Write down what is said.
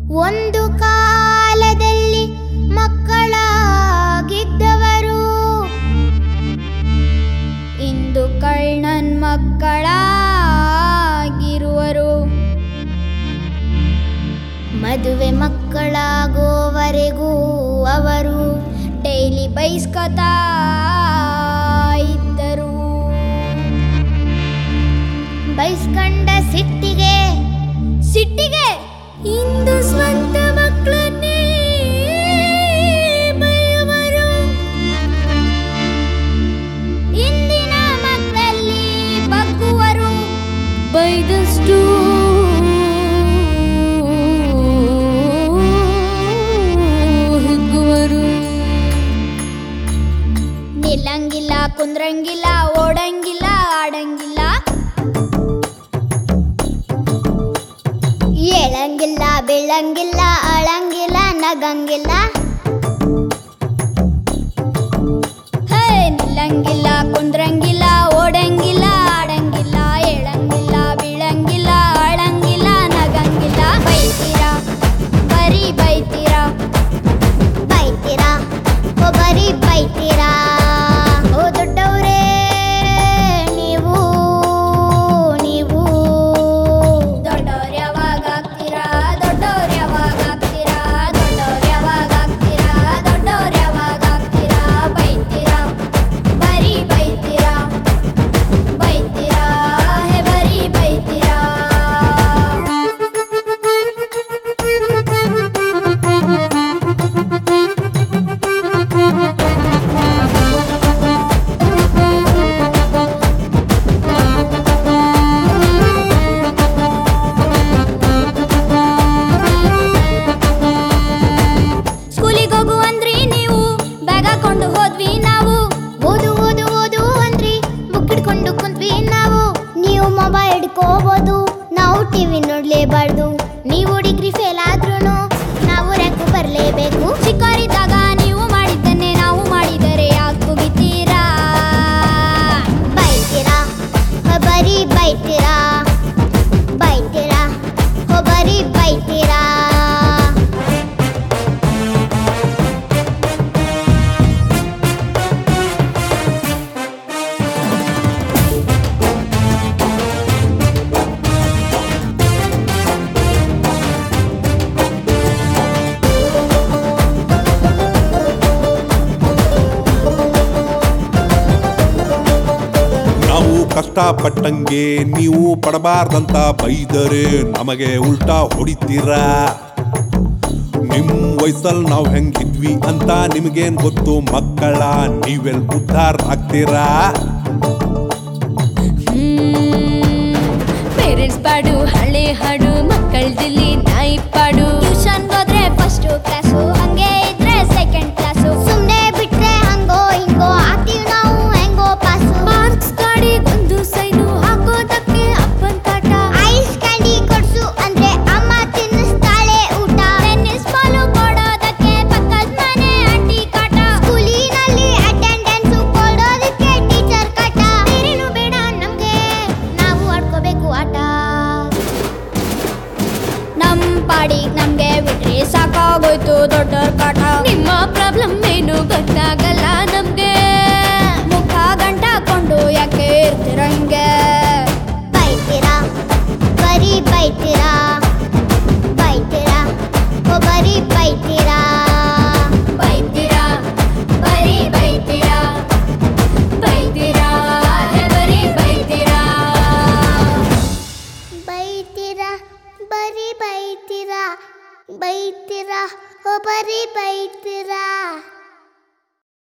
ಒಂದು ಕಾಲದಲ್ಲಿ ಮಕ್ಕಳಾಗಿದ್ದವರು ಇಂದು ಕಳ್ಳನ್ ಮಕ್ಕಳಾಗಿರುವರು ಮದುವೆ ಮಕ್ಕಳಾಗೋವರೆಗೂ ಅವರು ಡೈಲಿ ಬೈಸ್ಕೊತಾ ಇದ್ದರು ಬೈಸ್ಕೊಂಡ ಸಿಟ್ಟಿಗೆ ಸಿಟ್ಟಿಗೆ ಇಂದು ಸ್ವಂತ ಮಕ್ಕಳನ್ನೇ ಬೈಯುವರು ಇಂದಿನ ಮಕ್ಕಳಲ್ಲಿ ಬಗ್ಗುವರು ಬೈದಷ್ಟು ಹಿಗ್ಗುವರು ನಿಲ್ಲಂಗಿಲ್ಲ ಕುಂದ್ರಂಗಿಲ್ಲ ಓಡಂಗಿಲ್ಲ ಆಡಂಗಿಲ್ಲ ಏಳಂಗಿಲ್ಲ ಬೀಳಂಗಿಲ್ಲ ಅಳಂಗಿಲ್ಲ ನಗಂಗಿಲ್ಲ ಹೇ ನಿಲ್ಲಂಗಿಲ್ಲ ಕುಂದ್ರಂಗಿಲ್ಲ ಓಡಂಗಿಲ್ಲ ಆಡಂಗಿಲ್ಲ ಏಳಂಗಿಲ್ಲ ಬೀಳಂಗಿಲ್ಲ ಅಳಂಗಿಲ್ಲ ನಗಂಗಿಲ್ಲ ಬೈತೀರಾ ಬರೀ ಬೈತೀರಾ ಬೈತೀರಾ ಓ ಬರೀ ಬೈತೀರಾ ಓ ದೊಡ್ಡವರೇ ನೀವು ನೀವು ದೊಡ್ಡವ್ರು ಯಾವಾಗ ಆಗ್ತೀರಾ ದೊಡ್ಡವ್ರು ಯಾವಾಗ ಆಗ್ತೀರಾ ದೊಡ್ಡವ್ರು ಯಾವಾಗ ಆಗ್ತೀರಾ ದೊಡ್ಡವ್ರು ಯಾವಾಗ ಆಗ್ತೀರಾ ಬೈತೀರಾ ಬರೀ ಬೈತೀರಾ ಬೈತೀರಾ ಹೇ ಬರೀ ಬೈತೀರಾ ಸ್ಕೂಲಿಗೆ ಹೋಗು ಅಂದ್ರಿ ನೀವು ಬ್ಯಾಗ್ ಹಾಕೊಂಡು ಹೋದ್ವಿ ನಾವು ಓದು ಓದು ಓದು ಅಂದ್ರಿ ಬುಕ್ ಹಿಡ್ಕೊಂಡು ಕುಂತ್ವಿ ನಾವು ನೀವು ಮೊಬೈಲ್ ಹಿಡ್ಕೋಬೋದು ನಾವು ಟಿವಿ ನೋಡ್ಲೇಬಾರ್ದು ನೀವು ಡಿಗ್ರಿ ಫೇಲ್ ಆದ್ರೂ ನಾವು ರ್ಯಾಂಕು ಬರಲೇಬೇಕು ಚಿಕ್ಕವರಿದ್ದಾಗ ನೀವು ಮಾಡಿದ್ದನ್ನೇ ನಾವು ಮಾಡಿದರೆ ಯಾಕೆ ಮುಗಿತೀರಾ ಬೈತೀರಾ ಹ, ಬರೀ ಬೈತೀರಾ ಬೈತೀರಾ ಹೋ ಬರೀ ಬೈತೀರಾ ನಾವು ಕಷ್ಟಪಟ್ಟಂಗೆ ನೀವು ಪಡಬಾರ್ದಂತ ಬೈದರೆ ನಮಗೆ ಉಲ್ಟಾ ಹೊಡಿತೀರಾ ನಿಮ್ ವಯಸ್ಸಲ್ಲಿ ನಾವು ಹೆಂಗಿದ್ವಿ ಅಂತ ನಿಮ್ಗೇನ್ ಗೊತ್ತು ಮಕ್ಕಳ ನೀವೆಲ್ ಉದ್ಧಾರ ಆಗ್ತೀರಾ ಪೇರೆಂಟ್ಸ್ ಪಾಡು ಹಳೆ ಹಾಡು ಮಕ್ಕಳದಲ್ಲಿ ನಾಯಿ ಪಾಡು ಟ್ಯೂಷನ್ ಹೋದ್ರೆ ಫಸ್ಟ್ ಕ್ಲಾಸು ಹಂಗೆ ಇದ್ರೆ ಸೆಕೆಂಡ್ ಕ್ಲಾಸು ಸುಮ್ನೆ ಬಿಟ್ರೆ ಹಂಗೋ ಹಿಂಗೋ ಆಗ್ತೀವಿ ನಾವು ಹೆಂಗೋ ಪಾಸು ಮಾರ್ಕ್ಸ್ ಗಾಡಿ ಒಂದು ಸೈನು ಹಾಕೋದಕ್ಕೆ ಅಪ್ಪನ್ ಕಾಟ ಐಸ್ ಕ್ಯಾಂಡಿ ಕೊಡ್ಸು ಅಂದ್ರೆ ಅಮ್ಮ ತಿನ್ನಿಸ್ತಾಳೆ ಊಟ ಟೆನ್ನಿಸ್ ಬಾಲು ಕೊಡೋದಕ್ಕೆ ಪಕ್ಕದ ಮನೆ ಆಂಟಿ ಕಾಟ ಸ್ಕೂಲಿನಲ್ಲಿ ಅಟೆಂಡೆನ್ಸ್ ಕೊಡೋದಕ್ಕೆ ಟೀಚರ್ ಕಾಟ ಬೇರೇನು ಬೇಡ ನಮ್ಗೆ ನಾವು ಆಡ್ಕೋಬೇಕು ಆಟ ನಮ್ ಪಾಡಿಗ್ ನಮ್ಗೆ ಬಿಟ್ರೆ ಸಾಕಾಗೋಯ್ತು ದೊಡ್ಡೋರ್ ಕಾಟ ನಿಮ್ಮ ಪ್ರಾಬ್ಲಮ್ ಏನು ಗೊತ್ತಾಗಲ್ಲ ನಮ್ಗೆ ಮುಖ ಗಂಟಾಕೊಂಡು ಯಾಕೆ ಇರ್ತಿರಂಗೆ ಬೈತೀರಾ ಬರೀ ಬೈತೀರಾ ಬೈತೀರಾ ಓ ಬರೀ ಬೈತೀರಾ ಬೈತೀರಾ ಬರೀ ಬೈತೀರಾ ಬೈತೀರಾ ಹೇ ಬರೀ ಬೈತೀರಾ ಬೈತೀರಾ ಬರೀ ಬೈತೀರಾ ಬೈತೀರಾ ಓ ಬರೀ ಬೈತೀರಾ